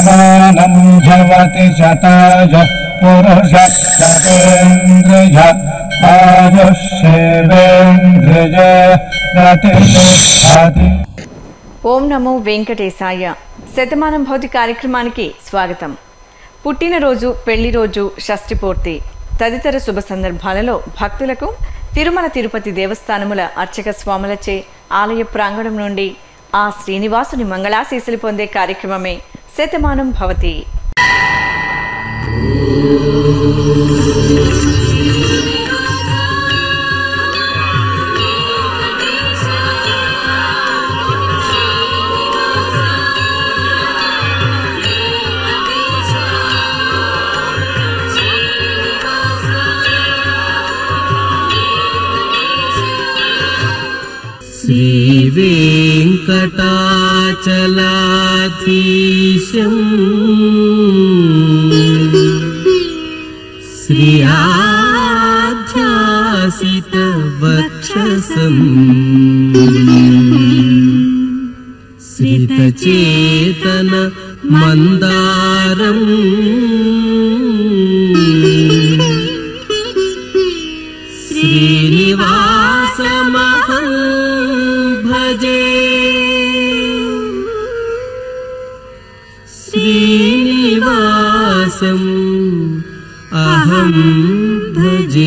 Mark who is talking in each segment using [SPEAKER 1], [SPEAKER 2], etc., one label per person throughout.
[SPEAKER 1] శతమానం భవతి శతాయ పురుష శతేంద్రియ ఆయుష్యేవేంద్రియ ప్రతిష్టతి
[SPEAKER 2] ఓం నమో వెంకటేశాయ శతమానం భౌతి కార్యక్రమానికి స్వాగతం పుట్టినరోజు పెళ్లి రోజు షష్ఠి పూర్తి తదితర శుభ సందర్భాలలో భక్తులకు తిరుమల తిరుపతి దేవస్థానముల అర్చక స్వాములచే ఆలయ ప్రాంగణం నుండి ఆ శ్రీనివాసుని మంగళాశీసులు పొందే కార్యక్రమమే శతమానం భవతి
[SPEAKER 3] श्रीवेङ्कटाचलाधीशम् श्रियाध्यासितवक्षसम् श्रितचेतन मन्दारम् श्रीनिवासमहं भजे श्रीनिवासम् अहं भजे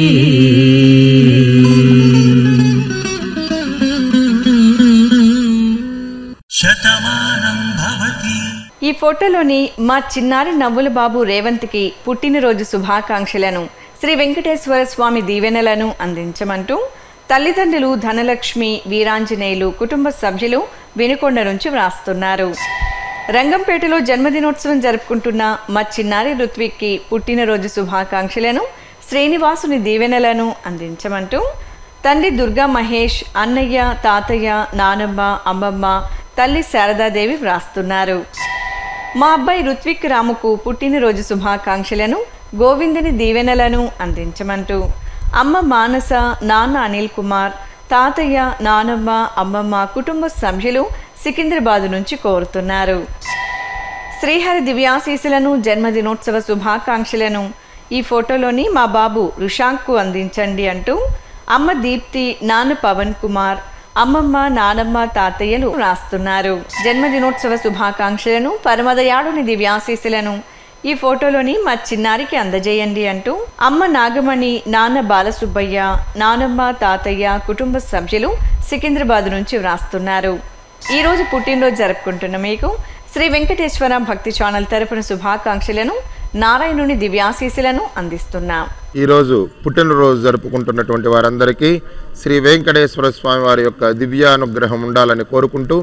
[SPEAKER 4] శతమానం భవతి
[SPEAKER 2] ఈ ఫోటోలోని మా చిన్నారి నవ్వుల బాబు రేవంత్కి పుట్టినరోజు శుభాకాంక్షలను శ్రీ వెంకటేశ్వర స్వామి దీవెనలను అందించమంటూ తల్లిదండ్రులు ధనలక్ష్మి వీరాంజనేయులు కుటుంబ సభ్యులు వినుకొండ నుంచి వ్రాస్తున్నారు రంగంపేటలో జన్మదినోత్సవం జరుపుకుంటున్న మా చిన్నారి ఋత్విక్కి పుట్టినరోజు శుభాకాంక్షలను శ్రీనివాసుని దీవెనలను అందించమంటూ తండ్రి దుర్గా మహేష్ అన్నయ్య తాతయ్య నానమ్మ అమ్మమ్మ తల్లి శారదాదేవి వ్రాస్తున్నారు మా అబ్బాయి రుత్విక్ రాముకు పుట్టినరోజు శుభాకాంక్షలను గోవిందుని దీవెనలను అందించమంటూ అమ్మ మానస నాన్న అనిల్ కుమార్ తాతయ్య నానమ్మ అమ్మమ్మ కుటుంబ సభ్యులు సికింద్రాబాద్ నుంచి కోరుతున్నారు శ్రీహరి దివ్యాశీసులను జన్మదినోత్సవ శుభాకాంక్షలను ఈ ఫోటోలోని మా బాబు రుషాంక్కు అందించండి అంటూ అమ్మ దీప్తి నాన్న పవన్ కుమార్ అమ్మమ్మ నానమ్మ తాతయ్యలు రాస్తున్నారు జన్మదినోత్సవ శుభాకాంక్షలను పరమదయాడుని దివ్యాశీసులను ఈ ఫోటోలోని మా చిన్నారికి అందజేయండి అంటూ అమ్మ నాగమణి నాన్న బాలసుబ్బయ్య నానమ్మ తాతయ్య కుటుంబ సభ్యులు సికింద్రాబాద్ నుంచి వ్రాస్తున్నారు ఈ రోజు పుట్టినరోజు జరుపుకుంటున్న మీకు శ్రీ వెంకటేశ్వర భక్తి ఛానల్ తరపున శుభాకాంక్షలను నారాయణుని దివ్యాశీసులను అందిస్తున్నాం
[SPEAKER 5] ఈరోజు పుట్టినరోజు జరుపుకుంటున్నటువంటి వారందరికీ శ్రీ వెంకటేశ్వర స్వామి వారి యొక్క దివ్యానుగ్రహం ఉండాలని కోరుకుంటూ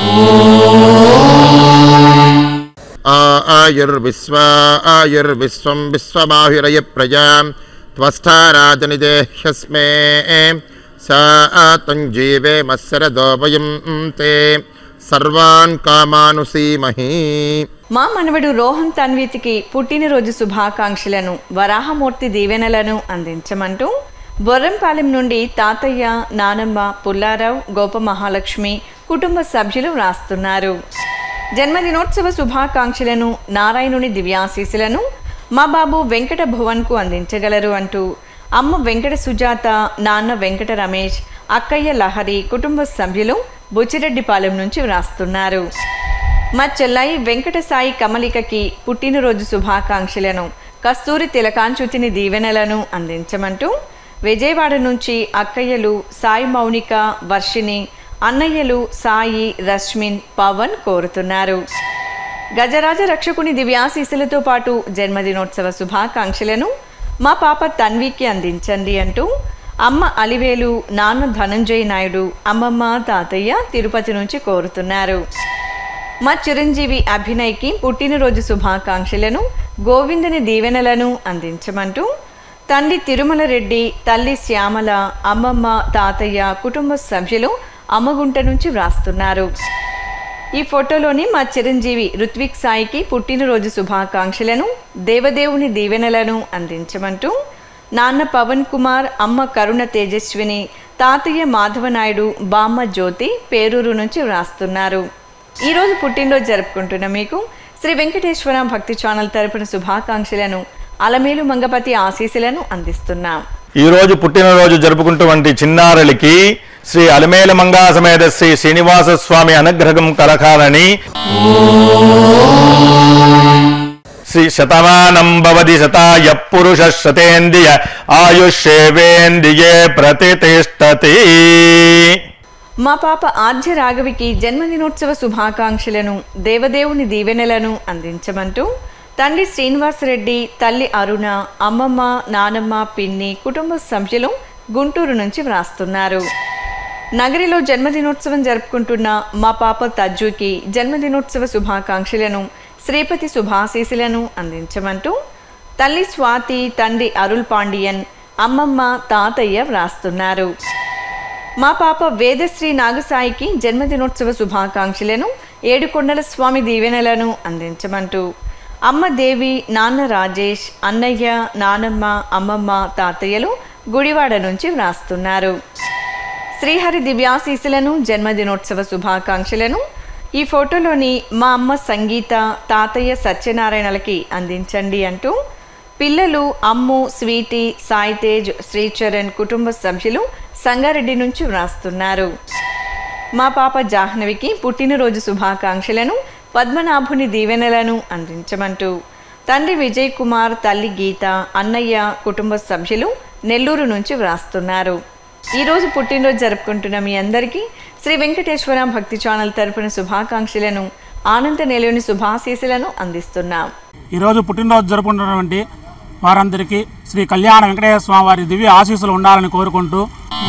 [SPEAKER 5] ఆ ఆయుర్విశ్వ ఆయుర్విశ్వం విశ్వమాహిరయ ప్రజాం త్వస్థారాజనిదేహ్యస్మే సా తంజీవే మత్సరదోభయం తే సర్వాన్ కామానుసీమహీ
[SPEAKER 2] మా మనవడు రోహన్ తన్వితికి పుట్టినరోజు శుభాకాంక్షలను వరాహమూర్తి దీవెనలను అందించమంటూ బొర్రంపాలెం నుండి తాతయ్య నానమ్మ పుల్లారావు గోప మహాలక్ష్మి కుటుంబ సభ్యులు వ్రాస్తున్నారు జన్మదినోత్సవ శుభాకాంక్షలను నారాయణుని దివ్యాశీసులను మా బాబు వెంకట భువన్కు అందించగలరు అంటూ అమ్మ వెంకట సుజాత నాన్న వెంకట రమేష్ అక్కయ్య లహరి కుటుంబ సభ్యులు బుచ్చిరెడ్డిపాలెం నుంచి వ్రాస్తున్నారు మా చెల్లాయి వెంకట సాయి కమలికకి పుట్టినరోజు శుభాకాంక్షలను కస్తూరి తిలకాంచుతిని దీవెనలను అందించమంటూ విజయవాడ నుంచి అక్కయ్యలు సాయి మౌనిక వర్షిని అన్నయ్యలు సాయి రశ్మిన్ పవన్ కోరుతున్నారు గజరాజ రక్షకుని దివ్యాశీసులతో పాటు జన్మదినోత్సవ శుభాకాంక్షలను మా పాప తన్వికి అందించండి అంటూ అమ్మ అలివేలు నాన్న ధనంజయ్ నాయుడు అమ్మమ్మ తాతయ్య తిరుపతి నుంచి కోరుతున్నారు మా చిరంజీవి అభినయ్కి పుట్టినరోజు శుభాకాంక్షలను గోవిందుని దీవెనలను అందించమంటూ తండ్రి తిరుమల రెడ్డి తల్లి శ్యామల అమ్మమ్మ తాతయ్య కుటుంబ సభ్యులు అమ్మగుంట నుంచి వ్రాస్తున్నారు ఈ ఫోటోలోని మా చిరంజీవి రుత్విక్ సాయికి పుట్టినరోజు శుభాకాంక్షలను దేవదేవుని దీవెనలను అందించమంటూ నాన్న పవన్ కుమార్ అమ్మ కరుణ తేజస్విని తాతయ్య మాధవనాయుడు బామ్మ జ్యోతి పేరూరు నుంచి వ్రాస్తున్నారు ఈరోజు పుట్టినరోజు జరుపుకుంటున్న మీకు శ్రీ వెంకటేశ్వర భక్తి ఛానల్ తరపున శుభాకాంక్షలను అలమేలు మంగపతి ఆశీస్సులను అందిస్తున్నాం
[SPEAKER 6] ఈ రోజు పుట్టినరోజు జరుపుకుంటున్నటువంటి చిన్నారులకి శ్రీ అలమేల మంగా సమేత శ్రీ శ్రీనివాస స్వామి అనుగ్రహం కలకాలని శ్రీ శతమానం భవతి శతాయ పురుష శతేంద్రియ ఆయుష్యేవేంద్రియే ప్రతిష్టతి
[SPEAKER 2] మా పాప ఆద్య రాఘవికి జన్మదినోత్సవ శుభాకాంక్షలను దేవదేవుని దీవెనలను అందించమంటూ తండ్రి శ్రీనివాసరెడ్డి తల్లి అరుణ అమ్మమ్మ నానమ్మ పిన్ని కుటుంబ సభ్యులు గుంటూరు నుంచి వ్రాస్తున్నారు నగరిలో జన్మదినోత్సవం జరుపుకుంటున్న మా పాప తజ్జుకి జన్మదినోత్సవ శుభాకాంక్షలను శ్రీపతి శుభాశీసులను అందించమంటూ తల్లి స్వాతి తండ్రి అరుల్ పాండియన్ అమ్మమ్మ తాతయ్య వ్రాస్తున్నారు మా పాప వేదశ్రీ నాగసాయికి జన్మదినోత్సవ శుభాకాంక్షలను ఏడుకొండల స్వామి దీవెనలను అందించమంటూ అమ్మ దేవి నాన్న రాజేష్ అన్నయ్య నానమ్మ అమ్మమ్మ తాతయ్యలు గుడివాడ నుంచి వ్రాస్తున్నారు శ్రీహరి దివ్యాశీసులను జన్మదినోత్సవ శుభాకాంక్షలను ఈ ఫోటోలోని మా అమ్మ సంగీత తాతయ్య సత్యనారాయణలకి అందించండి అంటూ పిల్లలు అమ్ము స్వీటీ సాయితేజ్ శ్రీచరణ్ కుటుంబ సభ్యులు సంగారెడ్డి నుంచి వ్రాస్తున్నారు మా పాప జాహ్నవికి పుట్టినరోజు శుభాకాంక్షలను పద్మనాభుని దీవెనలను అందించమంటూ తండ్రి విజయ్ కుమార్ తల్లి గీత అన్నయ్య కుటుంబ సభ్యులు నెల్లూరు నుంచి వ్రాస్తున్నారు ఈరోజు పుట్టినరోజు జరుపుకుంటున్న మీ అందరికీ శ్రీ వెంకటేశ్వర భక్తి ఛానల్ తరపున శుభాకాంక్షలను ఆనంద నెలవుని శుభాశీసులను అందిస్తున్నాం
[SPEAKER 7] ఈరోజు పుట్టినరోజు జరుపుకుంటున్నటువంటి వారందరికీ శ్రీ కళ్యాణ వెంకటేశ్వర స్వామి వారి దివ్య ఆశీస్సులు ఉండాలని కోరుకుంటూ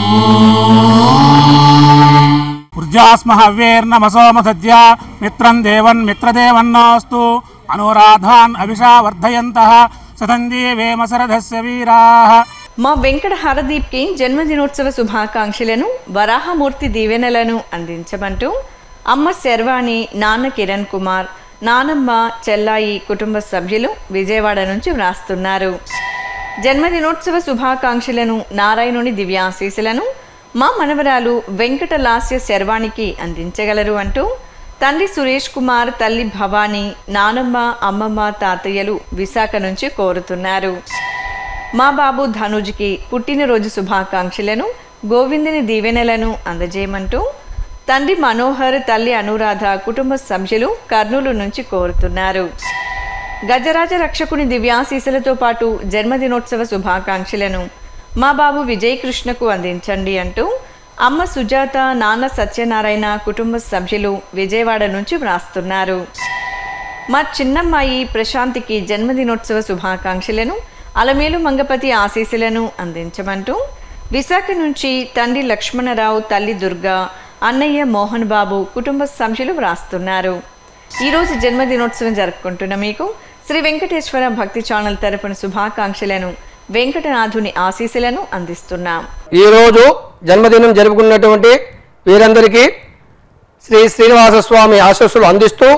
[SPEAKER 7] ఉర్జాస్మ హవ్యేర్నమసోమ సద్య మిత్రం దేవన్ మిత్రదేవన్నోస్తు అనురాధాన్ అభిషా వర్ధయంత సతంజీవేమ శరథస్య వీరాః
[SPEAKER 2] మా వెంకట హరదీప్కి జన్మదినోత్సవ శుభాకాంక్షలను వరాహమూర్తి దీవెనలను అందించమంటూ అమ్మ శర్వాణి నాన్న కిరణ్ కుమార్ నానమ్మ చెల్లాయి కుటుంబ సభ్యులు విజయవాడ నుంచి వ్రాస్తున్నారు జన్మదినోత్సవ శుభాకాంక్షలను నారాయణుని దివ్యాశీసులను మా మనవరాలు వెంకట లాస్య శర్వాణికి అందించగలరు అంటూ తండ్రి సురేష్ కుమార్ తల్లి భవానీ నానమ్మ అమ్మమ్మ తాతయ్యలు విశాఖ నుంచి కోరుతున్నారు మా బాబు ధనుజ్కి పుట్టినరోజు శుభాకాంక్షలను గోవిందుని దీవెనలను అందజేయమంటూ తండ్రి మనోహర్ తల్లి అనురాధ కుటుంబ సభ్యులు కర్నూలు నుంచి కోరుతున్నారు గజరాజ రక్షకుని దివ్యాశీసులతో పాటు జన్మదినోత్సవ శుభాకాంక్షలను మా బాబు విజయ్ కృష్ణకు అందించండి అంటూ అమ్మ సుజాత నాన్న సత్యనారాయణ కుటుంబ సభ్యులు విజయవాడ నుంచి వ్రాస్తున్నారు మా చిన్నమ్మాయి ప్రశాంతికి జన్మదినోత్సవ శుభాకాంక్షలను అలమేలు మంగపతి ఆశీస్సులను అందించమంటూ విశాఖ నుంచి తండ్రి లక్ష్మణరావు తల్లి దుర్గా అన్నయ్య మోహన్ బాబు కుటుంబ సభ్యులు వ్రాస్తున్నారు ఈరోజు జన్మదినోత్సవం జరుపుకుంటున్న మీకు శ్రీ వెంకటేశ్వర భక్తి ఛానల్ తరపున శుభాకాంక్షలను వెంకటనాథుని ఆశీస్సులను అందిస్తున్నాం
[SPEAKER 8] ఈరోజు జన్మదినం జరుపుకున్నటువంటి వీరందరికీ శ్రీ శ్రీనివాస స్వామి ఆశస్సులు అందిస్తూ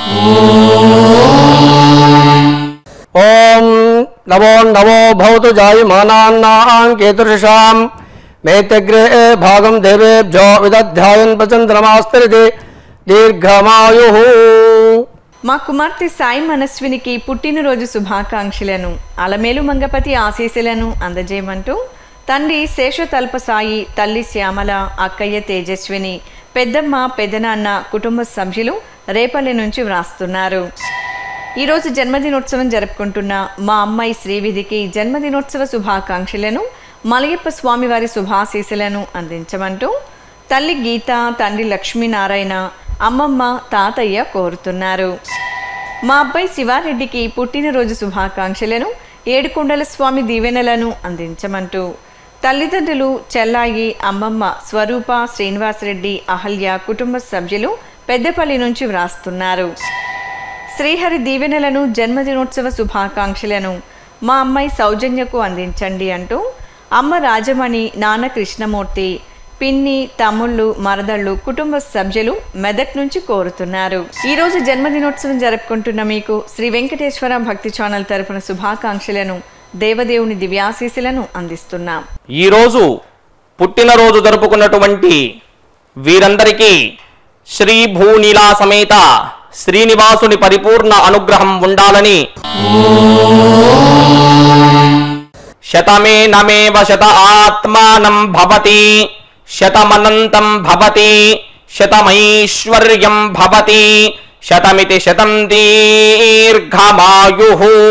[SPEAKER 8] ఓం నమో నమో భవతు జాయమానాన్నాం కేతుషాం మేతగ్రే భాగం దేవేభ్యో విదధ్యాయన్ ప్రచంద్రమాస్తరిది దీర్ఘమాయు
[SPEAKER 2] మా కుమార్తె సాయి మనస్వినికి పుట్టినరోజు శుభాకాంక్షలను అలమేలు మంగపతి ఆశీస్సులను అందజేయమంటూ తండ్రి శేషతల్ప సాయి తల్లి శ్యామల అక్కయ్య తేజస్విని పెద్దమ్మ పెదనాన్న కుటుంబ సభ్యులు రేపల్లె నుంచి వ్రాస్తున్నారు ఈరోజు జన్మదినోత్సవం జరుపుకుంటున్న మా అమ్మాయి శ్రీవిధికి జన్మదినోత్సవ శుభాకాంక్షలను మలయప్ప స్వామివారి శుభాశీసులను అందించమంటూ తల్లి గీత తండ్రి లక్ష్మీనారాయణ అమ్మమ్మ తాతయ్య కోరుతున్నారు మా అబ్బాయి శివారెడ్డికి పుట్టినరోజు శుభాకాంక్షలను ఏడుకొండల స్వామి దీవెనలను అందించమంటూ తల్లిదండ్రులు చెల్లాయి అమ్మమ్మ స్వరూప శ్రీనివాసరెడ్డి అహల్య కుటుంబ సభ్యులు పెద్దపల్లి నుంచి వ్రాస్తున్నారు శ్రీహరి దీవెనలను జన్మదినోత్సవ శుభాకాంక్షలను మా అమ్మాయి సౌజన్యకు అందించండి అంటూ అమ్మ రాజమణి నాన్న కృష్ణమూర్తి పిన్ని తమ్ముళ్ళు మరదళ్ళు కుటుంబ సభ్యులు మెదక్ నుంచి కోరుతున్నారు ఈ రోజు జన్మదినోత్సవం జరుపుకుంటున్న మీకు శ్రీ వెంకటేశ్వర భక్తి ఛానల్ తరపున శుభాకాంక్షలను దేవదేవుని దివ్యాశీసులను అందిస్తున్నాం
[SPEAKER 9] ఈరోజు పుట్టినరోజు జరుపుకున్నటువంటి వీరందరికీ శ్రీ భూనీలా సమేత శ్రీనివాసుని పరిపూర్ణ అనుగ్రహం ఉండాలని శతమే నమేవ శత ఆత్మానం భవతి శతమనంతం భవతి శతమైశ్వర్యం భవతి శతమితి శతం దీర్ఘమాయు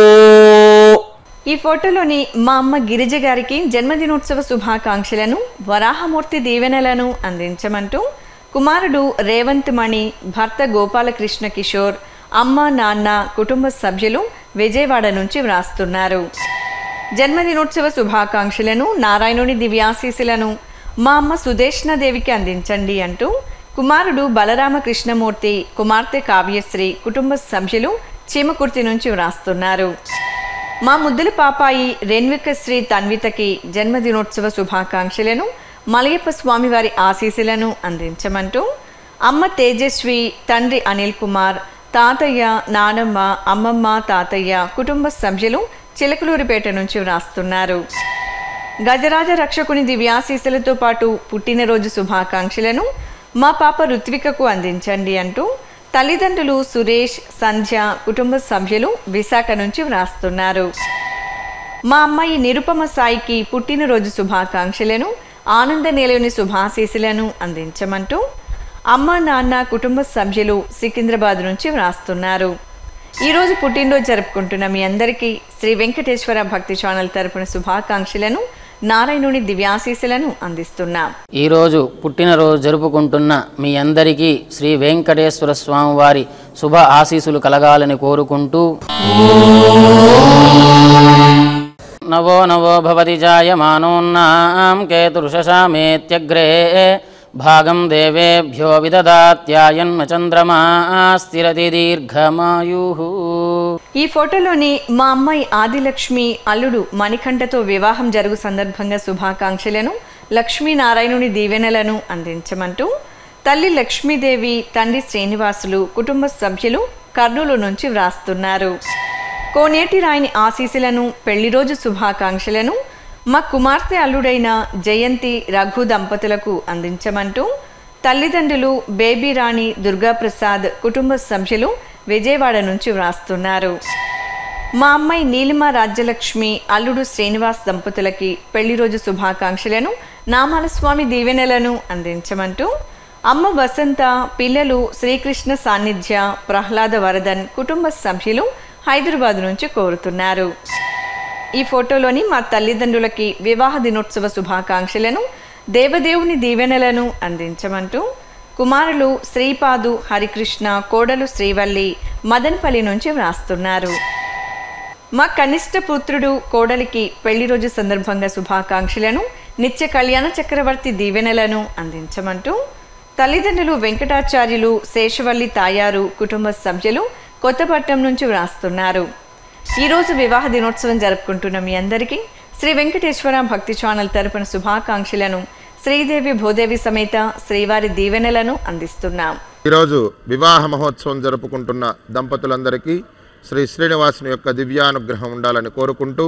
[SPEAKER 2] ఈ ఫోటోలోని మా అమ్మ గిరిజ గారికి జన్మదినోత్సవ శుభాకాంక్షలను వరాహమూర్తి దీవెనలను అందించమంటూ కుమారుడు రేవంత్ మణి భర్త గోపాలకృష్ణ కిషోర్ అమ్మ నాన్న కుటుంబ సభ్యులు విజయవాడ నుంచి వ్రాస్తున్నారు జన్మదినోత్సవ శుభాకాంక్షలను నారాయణుని దివ్యాశీసులను మా అమ్మ సుదేష్ణదేవికి అందించండి అంటూ కుమారుడు బలరామ కృష్ణమూర్తి కుమార్తె కావ్యశ్రీ కుటుంబ సభ్యులు చీమకుర్తి నుంచి వ్రాస్తున్నారు మా ముద్దుల పాపాయి రేణ్విక శ్రీ తన్వితకి జన్మదినోత్సవ శుభాకాంక్షలను మలయప్ప స్వామివారి ఆశీస్సులను అందించమంటూ అమ్మ తేజస్వి తండ్రి అనిల్ కుమార్ తాతయ్య నానమ్మ అమ్మమ్మ తాతయ్య కుటుంబ సభ్యులు చిలకలూరిపేట నుంచి వ్రాస్తున్నారు గజరాజ రక్షకుని దివ్యాశీస్సులతో పాటు పుట్టినరోజు శుభాకాంక్షలను మా పాప రుత్వికకు అందించండి అంటూ తల్లిదండ్రులు సురేష్ సంధ్య కుటుంబ సభ్యులు విశాఖ నుంచి వ్రాస్తున్నారు మా అమ్మాయి నిరుపమ సాయికి పుట్టినరోజు శుభాకాంక్షలను ఆనంద నిలయని శుభాశీసులను అందించమంటూ అమ్మ నాన్న కుటుంబ సభ్యులు సికింద్రాబాద్ నుంచి వ్రాస్తున్నారు ఈరోజు పుట్టినరోజు జరుపుకుంటున్న మీ అందరికీ శ్రీ వెంకటేశ్వర భక్తి ఛానల్ తరపున శుభాకాంక్షలను నారాయణుని దివ్యాశీసులను అందిస్తున్నాం
[SPEAKER 10] ఈరోజు పుట్టినరోజు జరుపుకుంటున్న మీ అందరికీ శ్రీ వెంకటేశ్వర స్వామి వారి శుభ ఆశీస్సులు కలగాలని కోరుకుంటూ నవో నవో భవతి జాయమానోన్నాం కేతుర్షశామేత్యగ్రే భాగం దేవేభ్యో విదదాత్యాయన్మ చంద్రమా స్థిరతి దీర్ఘమాయు
[SPEAKER 2] ఈ ఫోటోలోని మా అమ్మాయి ఆదిలక్ష్మి అల్లుడు మణికంఠతో వివాహం జరుగు సందర్భంగా శుభాకాంక్షలను లక్ష్మీనారాయణుని దీవెనలను అందించమంటూ తల్లి లక్ష్మీదేవి తండ్రి శ్రీనివాసులు కుటుంబ సభ్యులు కర్నూలు నుంచి వ్రాస్తున్నారు కోనేటి రాయిని ఆశీస్సులను పెళ్లి రోజు శుభాకాంక్షలను మా కుమార్తె అల్లుడైన జయంతి రఘు దంపతులకు అందించమంటూ తల్లిదండ్రులు బేబీ రాణి దుర్గాప్రసాద్ కుటుంబ సభ్యులు విజయవాడ నుంచి వ్రాస్తున్నారు మా అమ్మాయి నీలిమ రాజ్యలక్ష్మి అల్లుడు శ్రీనివాస్ దంపతులకి పెళ్లి రోజు శుభాకాంక్షలను నామాల స్వామి దీవెనలను అందించమంటూ అమ్మ వసంత పిల్లలు శ్రీకృష్ణ సాన్నిధ్య ప్రహ్లాద వరదన్ కుటుంబ సభ్యులు హైదరాబాద్ నుంచి కోరుతున్నారు ఈ ఫోటోలోని మా తల్లిదండ్రులకి వివాహ దినోత్సవ శుభాకాంక్షలను దేవదేవుని దీవెనలను అందించమంటూ కుమారులు శ్రీపాదు హరికృష్ణ కోడలు శ్రీవల్లి మదన్పల్లి నుంచి వ్రాస్తున్నారు మా కనిష్ట పుత్రుడు కోడలికి పెళ్లి రోజు సందర్భంగా శుభాకాంక్షలను నిత్య కళ్యాణ చక్రవర్తి దీవెనలను అందించమంటూ తల్లిదండ్రులు వెంకటాచార్యులు శేషవల్లి తాయారు కుటుంబ సభ్యులు కొత్తపట్నం నుంచి వ్రాస్తున్నారు ఈరోజు వివాహ దినోత్సవం జరుపుకుంటున్న మీ అందరికీ శ్రీ వెంకటేశ్వర భక్తి ఛానల్ తరపున శుభాకాంక్షలను శ్రీదేవి భూదేవి సమేత శ్రీవారి దీవెనలను అందిస్తున్నాం
[SPEAKER 5] ఈరోజు వివాహ మహోత్సవం జరుపుకుంటున్న దంపతులందరికీ శ్రీ శ్రీనివాసుని యొక్క దివ్యానుగ్రహం ఉండాలని కోరుకుంటూ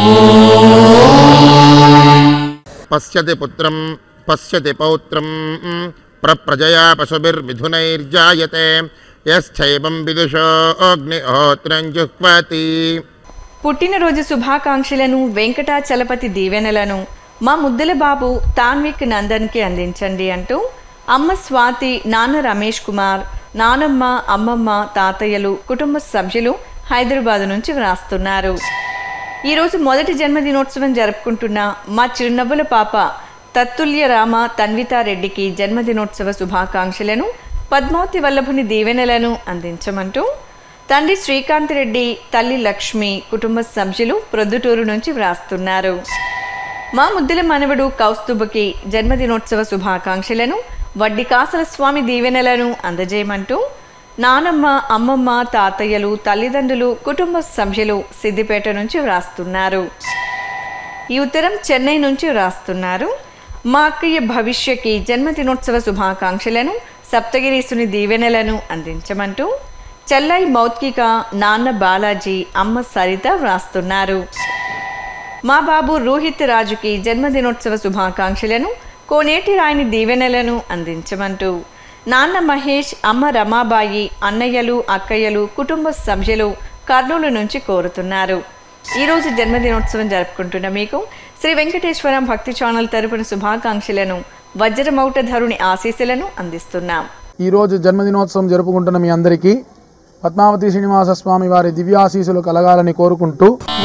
[SPEAKER 5] పశ్యతి పుత్రం పశ్యతి పౌత్రం ప్రజయా పశుభిర్మిథునైర్జాయతే యశ్చైవం విదుషో అగ్నిహోత్రం జుహ్వతి
[SPEAKER 2] పుట్టినరోజు శుభాకాంక్షలను వెంకటాచలపతి దీవెనలను మా ముద్దుల బాబు తాన్విక్ నందన్కి అందించండి అంటూ అమ్మ స్వాతి నాన్న రమేష్ కుమార్ నానమ్మ అమ్మమ్మ తాతయ్యలు కుటుంబ సభ్యులు హైదరాబాద్ నుంచి వ్రాస్తున్నారు ఈరోజు మొదటి జన్మదినోత్సవం జరుపుకుంటున్న మా చిరునవ్వుల పాప తత్తుల్య రామ తన్వితారెడ్డికి జన్మదినోత్సవ శుభాకాంక్షలను పద్మావతి వల్లభుని దీవెనలను అందించమంటూ తండ్రి శ్రీకాంత్ రెడ్డి తల్లి లక్ష్మి కుటుంబ సభ్యులు ప్రొద్దుటూరు నుంచి వ్రాస్తున్నారు మా ముద్దుల మనవడు కౌస్తుభకి జన్మదినోత్సవ శుభాకాంక్షలను వడ్డీ కాసల స్వామి దీవెనలను అందజేయమంటూ నానమ్మ అమ్మమ్మ తాతయ్యలు తల్లిదండ్రులు కుటుంబ సభ్యులు సిద్దిపేట నుంచి వ్రాస్తున్నారు ఈ ఉత్తరం చెన్నై నుంచి వ్రాస్తున్నారు మా అక్కయ్య భవిష్యకి జన్మదినోత్సవ శుభాకాంక్షలను సప్తగిరీసుని దీవెనలను అందించమంటూ చెల్లై మౌత్కిక నాన్న బాలాజీ అమ్మ సరిత వ్రాస్తున్నారు మా బాబు రోహిత్ రాజుకి జన్మదినోత్సవ శుభాకాంక్షలను కోనేటి రాయిని దీవెనలను అందించమంటూ నాన్న మహేష్ అమ్మ రమాబాయి అన్నయ్యలు అక్కయ్యలు కుటుంబ సభ్యులు కర్నూలు నుంచి కోరుతున్నారు ఈరోజు జన్మదినోత్సవం జరుపుకుంటున్న మీకు శ్రీ వెంకటేశ్వరం భక్తి ఛానల్ తరపున శుభాకాంక్షలను వజ్రమౌటధరుని ఆశీస్సులను అందిస్తున్నాం
[SPEAKER 11] ఈరోజు జన్మదినోత్సవం జరుపుకుంటున్న మీ అందరికీ పద్మావతి శ్రీనివాస స్వామి వారి దివ్యాశీసులు కలగాలని కోరుకుంటూ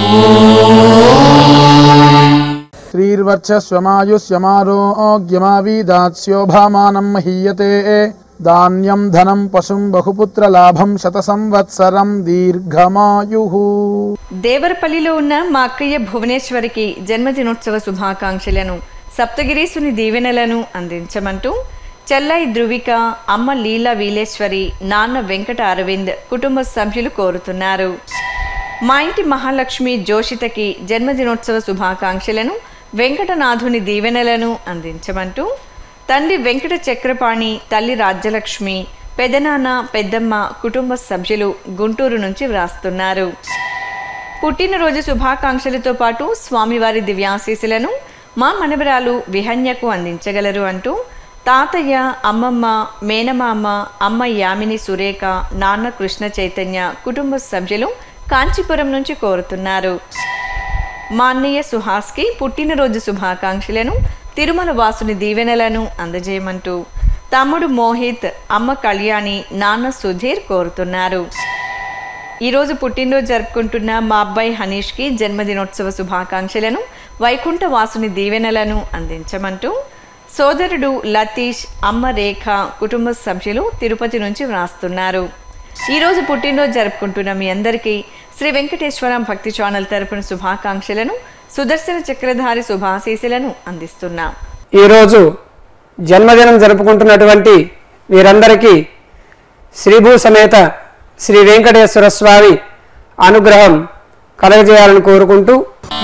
[SPEAKER 11] శ్రీర్వర్చస్వమాయుష్యమారోగ్యమావీదాస్యోభామానం మహీయతే ధాన్యం ధనం పశుం బహుపుత్ర లాభం శత సంవత్సరం దీర్ఘమాయు
[SPEAKER 2] దేవరపల్లిలో ఉన్న మా అక్కయ్య భువనేశ్వరికి జన్మదినోత్సవ శుభాకాంక్షలను సప్తగిరీసుని దీవెనలను అందించమంటూ చెల్లై ధృవిక అమ్మ లీలా వీలేశ్వరి నాన్న వెంకట అరవింద్ కుటుంబ సభ్యులు కోరుతున్నారు మా ఇంటి మహాలక్ష్మి జోషితకి జన్మదినోత్సవ శుభాకాంక్షలను వెంకటనాథుని దీవెనలను అందించమంటూ తండ్రి వెంకట చక్రపాణి తల్లి రాజ్యలక్ష్మి పెదనాన్న పెద్దమ్మ కుటుంబ సభ్యులు గుంటూరు నుంచి వ్రాస్తున్నారు పుట్టినరోజు శుభాకాంక్షలతో పాటు స్వామివారి దివ్యాశీసులను మా మనవరాలు విహన్యకు అందించగలరు అంటూ తాతయ్య అమ్మమ్మ మేనమామ అమ్మ యామిని సురేఖ నాన్న కృష్ణ చైతన్య కుటుంబ సభ్యులు కాంచీపురం నుంచి కోరుతున్నారు మా అన్నయ్య సుహాస్కి పుట్టినరోజు శుభాకాంక్షలను తిరుమల వాసుని దీవెనలను అందజేయమంటూ తమ్ముడు మోహిత్ అమ్మ కళ్యాణి నాన్న సుధీర్ కోరుతున్నారు ఈరోజు పుట్టినరోజు జరుపుకుంటున్న మా అబ్బాయి హనీష్కి జన్మదినోత్సవ శుభాకాంక్షలను వైకుంఠ వాసుని దీవెనలను అందించమంటూ సోదరుడు లతీష్ అమ్మ రేఖ కుటుంబ సభ్యులు తిరుపతి నుంచి వ్రాస్తున్నారు ఈరోజు పుట్టినరోజు జరుపుకుంటున్న మీ అందరికీ శ్రీ వెంకటేశ్వరం భక్తి ఛానల్ తరపున శుభాకాంక్షలను సుదర్శన చక్రధారి శుభాశీసులను అందిస్తున్నాం
[SPEAKER 8] ఈరోజు జన్మదినం జరుపుకుంటున్నటువంటి వీరందరికీ శ్రీభూ సమేత శ్రీ వెంకటేశ్వర స్వామి అనుగ్రహం కలగజేయాలని కోరుకుంటూ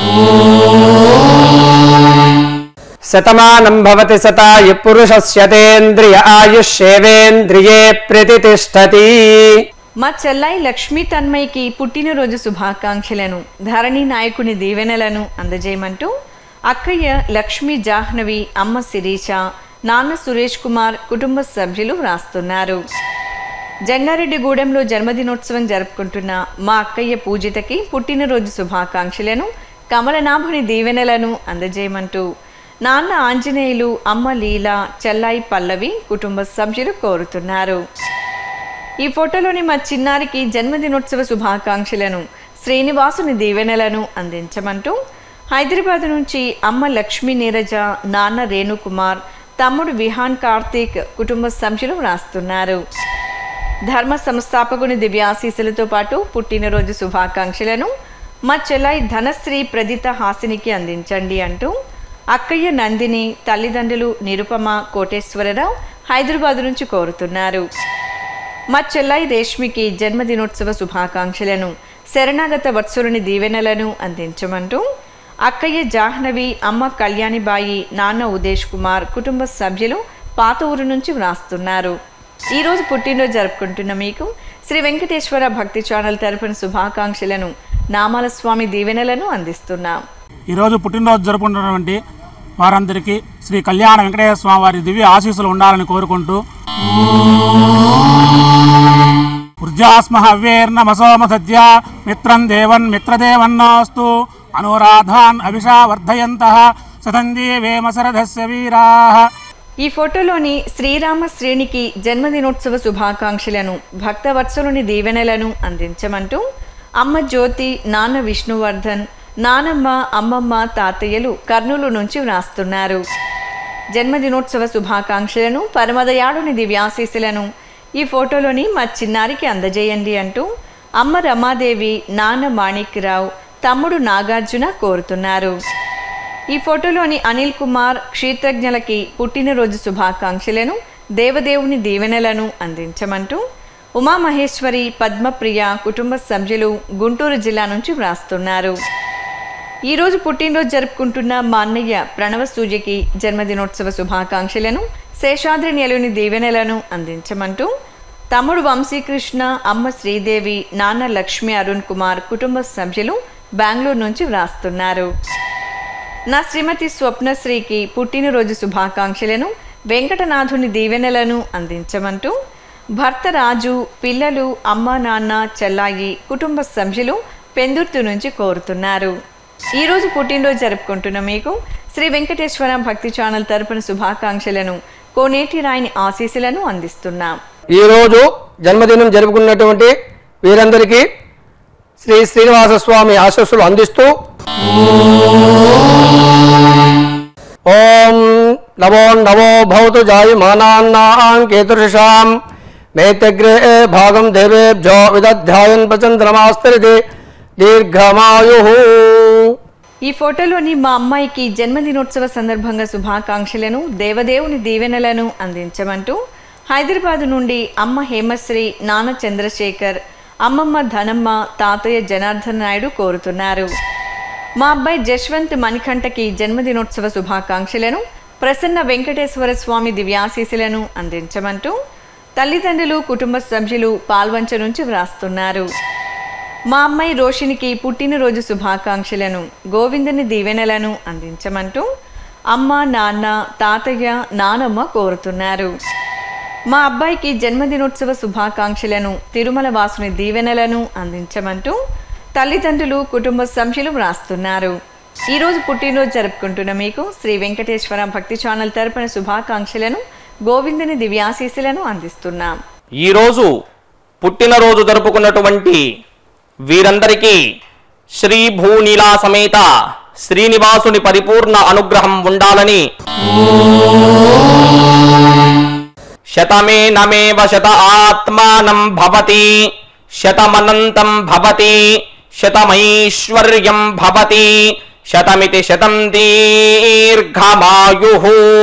[SPEAKER 8] శతమానం భవతి శతాయు పురుషస్యతేంద్రియ ఆయుష్యేవేంద్రియే ప్రతిష్టతి
[SPEAKER 2] మా చెల్లాయి లక్ష్మీ తన్మయ్యకి పుట్టినరోజు శుభాకాంక్షలను ధరణి నాయకుని దీవెనలను అందజేయమంటూ అక్కయ్య లక్ష్మీ జాహ్నవి అమ్మ శిరీష నాన్న సురేష్ కుమార్ కుటుంబ సభ్యులు వ్రాస్తున్నారు జంగారెడ్డిగూడెంలో జన్మదినోత్సవం జరుపుకుంటున్న మా అక్కయ్య పూజితకి పుట్టినరోజు శుభాకాంక్షలను కమలనాభుని దీవెనలను అందజేయమంటూ నాన్న ఆంజనేయులు అమ్మ లీల చెల్లాయి పల్లవి కుటుంబ సభ్యులు కోరుతున్నారు ఈ ఫోటోలోని మా చిన్నారికి జన్మదినోత్సవ శుభాకాంక్షలను శ్రీనివాసుని దీవెనలను అందించమంటూ హైదరాబాద్ నుంచి అమ్మ లక్ష్మీ నీరజ నాన్న రేణుకుమార్ తమ్ముడు విహాన్ కార్తీక్ కుటుంబ సభ్యులు వ్రాస్తున్నారు ధర్మ సంస్థాపకుని దివ్యాశీసులతో పాటు పుట్టినరోజు శుభాకాంక్షలను మా చెల్లాయి ధనశ్రీ ప్రదిత హాసినికి అందించండి అంటూ అక్కయ్య నందిని తల్లిదండ్రులు నిరుపమ కోటేశ్వరరావు హైదరాబాద్ నుంచి కోరుతున్నారు మా చెల్లాయి రేష్మికి జన్మదినోత్సవ శుభాకాంక్షలను శరణాగత వత్సరుని దీవెనలను అందించమంటూ అక్కయ్య జాహ్నవి అమ్మ కళ్యాణిబాయి నాన్న ఉదేశ్ కుమార్ కుటుంబ సభ్యులు పాత ఊరు నుంచి వ్రాస్తున్నారు ఈరోజు పుట్టినరోజు జరుపుకుంటున్న మీకు శ్రీ వెంకటేశ్వర భక్తి ఛానల్ తరపున శుభాకాంక్షలను నామాల స్వామి దీవెనలను అందిస్తున్నాం
[SPEAKER 7] ఈరోజు పుట్టినరోజు జరుపుకుంటున్నటువంటి వారందరికీ శ్రీ కళ్యాణ వెంకటేశ్వర స్వామి వారి దివ్య ఆశీస్సులు ఉండాలని కోరుకుంటూ ఊర్జాస్మ హవ్యేర్నమసోమ సద్య మిత్రం దేవన్ మిత్రదేవన్నాస్తు అనురాధాన్ అభిషా వర్ధయంత సతంజీవేమ సరథస్య వీరాః
[SPEAKER 2] ఈ ఫోటోలోని శ్రీరామ శ్రేణికి జన్మదినోత్సవ శుభాకాంక్షలను భక్తవత్సలుని దీవెనలను అందించమంటూ అమ్మ జ్యోతి నాన్న విష్ణువర్ధన్ నానమ్మ అమ్మమ్మ తాతయ్యలు కర్నూలు నుంచి వ్రాస్తున్నారు జన్మదినోత్సవ శుభాకాంక్షలను పరమదయాళుని దివ్యాశీస్సులను ఈ ఫోటోలోని మా చిన్నారికి అందజేయండి అంటూ అమ్మ రమాదేవి నాన్న మాణిక్యరావు తమ్ముడు నాగార్జున కోరుతున్నారు ఈ ఫోటోలోని అనిల్ కుమార్ క్షేత్రజ్ఞలకి పుట్టినరోజు శుభాకాంక్షలను దేవదేవుని దీవెనలను అందించమంటూ ఉమామహేశ్వరి పద్మప్రియ కుటుంబ సభ్యులు గుంటూరు జిల్లా నుంచి వ్రాస్తున్నారు ఈరోజు పుట్టినరోజు జరుపుకుంటున్న మా అన్నయ్య ప్రణవ సూర్యకి జన్మదినోత్సవ శుభాకాంక్షలను శేషాద్రి నెలని దీవెనలను అందించమంటూ తమ్ముడు వంశీకృష్ణ అమ్మ శ్రీదేవి నాన్న లక్ష్మి అరుణ్ కుమార్ కుటుంబ సభ్యులు బెంగళూరు నుంచి వ్రాస్తున్నారు నా శ్రీమతి స్వప్నశ్రీకి పుట్టినరోజు శుభాకాంక్షలను వెంకటనాథుని దీవెనలను అందించమంటూ భర్త రాజు పిల్లలు అమ్మ నాన్న చెల్లాయి కుటుంబ సభ్యులు పెందుర్తు నుంచి కోరుతున్నారు ఈరోజు పుట్టినరోజు జరుపుకుంటున్న మీకు శ్రీ వెంకటేశ్వర భక్తి ఛానల్ తరపున శుభాకాంక్షలను కోనేటి రాయిని ఆశీస్సులను అందిస్తున్నాం
[SPEAKER 8] ఈరోజు జన్మదినం జరుపుకున్నటువంటి వీరందరికీ శ్రీ శ్రీనివాస స్వామి ఆశస్సులు అందిస్తూ ఓం నమో నమో భవతు జాయమానాన్నాం కేతుషాం మేతగ్రే భాగం దేవేభ్యో విదధ్యాయన్ ప్రచంద్రమాస్తరితే దీర్ఘమాయు
[SPEAKER 2] ఈ ఫోటోలోని మా అమ్మాయికి జన్మదినోత్సవ సందర్భంగా శుభాకాంక్షలను దేవదేవుని దీవెనలను అందించమంటూ హైదరాబాద్ నుండి అమ్మ హేమశ్రీ నాన్న చంద్రశేఖర్ అమ్మమ్మ ధనమ్మ తాతయ్య జనార్దన్ నాయుడు కోరుతున్నారు మా అబ్బాయి జశ్వంత్ మణికంఠకి జన్మదినోత్సవ శుభాకాంక్షలను ప్రసన్న వెంకటేశ్వర స్వామి దివ్యాశీసులను అందించమంటూ తల్లిదండ్రులు కుటుంబ సభ్యులు పాల్వంచ నుంచి వ్రాస్తున్నారు మా అమ్మాయి రోషినికి పుట్టినరోజు శుభాకాంక్షలను గోవిందుని దీవెనలను అందించమంటూ అమ్మ నాన్న తాతయ్య నానమ్మ కోరుతున్నారు మా అబ్బాయికి జన్మదినోత్సవ శుభాకాంక్షలను తిరుమల వాసుని దీవెనలను అందించమంటూ తల్లిదండ్రులు కుటుంబ సభ్యులు వ్రాస్తున్నారు ఈరోజు పుట్టినరోజు జరుపుకుంటున్న మీకు శ్రీ వెంకటేశ్వర భక్తి ఛానల్ తరపున శుభాకాంక్షలను గోవిందుని దివ్యాశీస్సులను అందిస్తున్నాం
[SPEAKER 9] ఈరోజు పుట్టినరోజు జరుపుకున్నటువంటి వీరందరికీ శ్రీ భూనీలా సమేత శ్రీనివాసుని పరిపూర్ణ అనుగ్రహం ఉండాలని శతమే నమేవ శత ఆత్మానం భవతి శతమనంతం భవతి శతమైశ్వర్యం భవతి శతమితి శతం దీర్ఘమాయు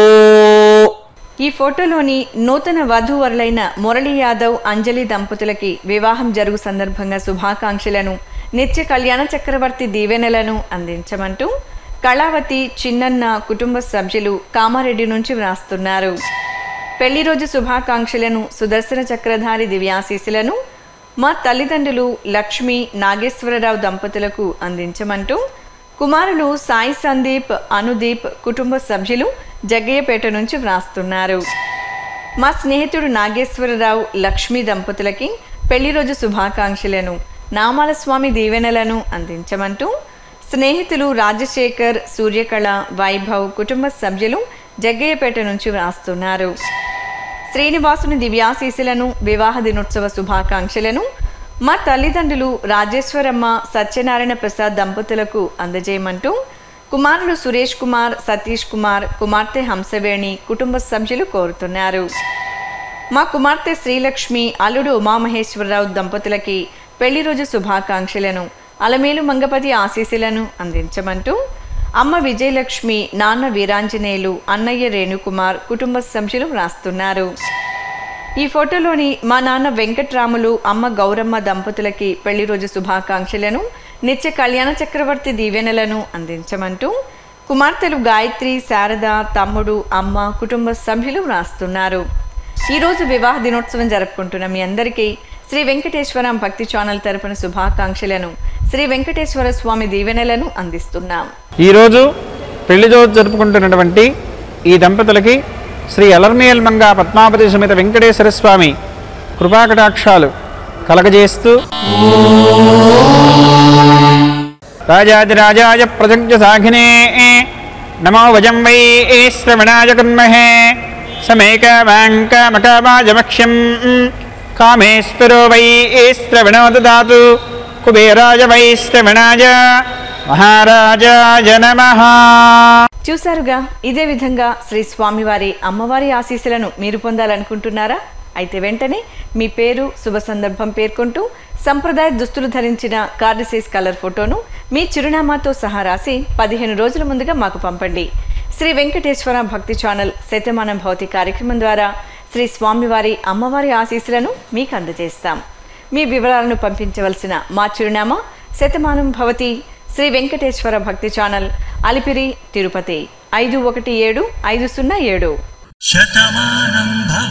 [SPEAKER 2] ఈ ఫోటోలోని నూతన వధూవరులైన మురళీ యాదవ్ అంజలి దంపతులకి వివాహం జరుగు సందర్భంగా శుభాకాంక్షలను నిత్య కళ్యాణ చక్రవర్తి దీవెనలను అందించమంటూ కళావతి చిన్నన్న కుటుంబ సభ్యులు కామారెడ్డి నుంచి వ్రాస్తున్నారు పెళ్లి రోజు శుభాకాంక్షలను సుదర్శన చక్రధారి దివ్యాశీసులను మా తల్లిదండ్రులు లక్ష్మి నాగేశ్వరరావు దంపతులకు అందించమంటూ కుమారులు సాయి సందీప్ అనుదీప్ కుటుంబ సభ్యులు జగ్గయ్యపేట నుంచి వ్రాస్తున్నారు మా స్నేహితుడు నాగేశ్వరరావు లక్ష్మి దంపతులకి పెళ్లి రోజు శుభాకాంక్షలను నామాల స్వామి దీవెనలను అందించమంటూ స్నేహితులు రాజశేఖర్ సూర్యకళ వైభవ్ కుటుంబ సభ్యులు జగ్గయ్యపేట నుంచి వ్రాస్తున్నారు శ్రీనివాసుని దివ్యాశీసులను వివాహ దినోత్సవ శుభాకాంక్షలను మా తల్లిదండ్రులు రాజేశ్వరమ్మ సత్యనారాయణ ప్రసాద్ దంపతులకు అందజేయమంటూ కుమారుడు సురేష్ కుమార్ సతీష్ కుమార్ కుమార్తె హంసవేణి కుటుంబ సభ్యులు కోరుతున్నారు మా కుమార్తె శ్రీలక్ష్మి అల్లుడు ఉమామహేశ్వరరావు దంపతులకి పెళ్లి రోజు శుభాకాంక్షలను అలమేలు మంగపతి ఆశీస్సులను అందించమంటూ అమ్మ విజయలక్ష్మి నాన్న వీరాంజనేయులు అన్నయ్య రేణుకుమార్ కుటుంబ సభ్యులు వ్రాస్తున్నారు ఈ ఫోటోలోని మా నాన్న వెంకట్రాములు అమ్మ గౌరమ్మ దంపతులకి పెళ్లి రోజు శుభాకాంక్షలను నిత్య కళ్యాణ చక్రవర్తి దీవెనలను అందించమంటూ కుమార్తెలు గాయత్రి శారద తమ్ముడు అమ్మ కుటుంబ సభ్యులు వ్రాస్తున్నారు ఈరోజు వివాహ దినోత్సవం జరుపుకుంటున్న మీ అందరికీ శ్రీ వెంకటేశ్వర భక్తి ఛానల్ తరపున శుభాకాంక్షలను శ్రీ వెంకటేశ్వర స్వామి దీవెనలను అందిస్తున్నాం
[SPEAKER 12] ఈరోజు పెళ్లి రోజు జరుపుకుంటున్నటువంటి ఈ దంపతులకి శ్రీ అలర్మేల్ మంగా పద్మావతి సమేత వెంకటేశ్వర స్వామి కృపాకటాక్షాలు కలగజేస్తూ రాజాదిరాజాయ ప్రజజ్ఞ సాఘినే నమో వజం వై శ్రవణాయ కన్మహే సమేకవాంకమకవాజమక్ష్యం కామేశ్వరో వై శ్రవణో దదాతు కుబేరాయ వై శ్రవణాయ మహారాజాయ నమః
[SPEAKER 2] చూశారుగా ఇదే విధంగా శ్రీ స్వామివారి అమ్మవారి ఆశీస్సులను మీరు పొందాలనుకుంటున్నారా అయితే వెంటనే మీ పేరు శుభ సందర్భం పేర్కొంటూ సంప్రదాయ దుస్తులు ధరించిన కార్డు సైజ్ కలర్ ఫోటోను మీ చిరునామాతో సహా రాసి పదిహేను రోజుల ముందుగా మాకు పంపండి శ్రీ వెంకటేశ్వర భక్తి ఛానల్ శతమానం భౌతి కార్యక్రమం ద్వారా శ్రీ స్వామివారి అమ్మవారి ఆశీస్సులను మీకు అందజేస్తాం మీ వివరాలను పంపించవలసిన మా చిరునామా శతమానం భవతి శ్రీ వెంకటేశ్వర భక్తి ఛానల్ అలిపిరి తిరుపతి ఐదు ఒకటి ఏడు ఐదు సున్నా ఏడు
[SPEAKER 4] శతమానం భవ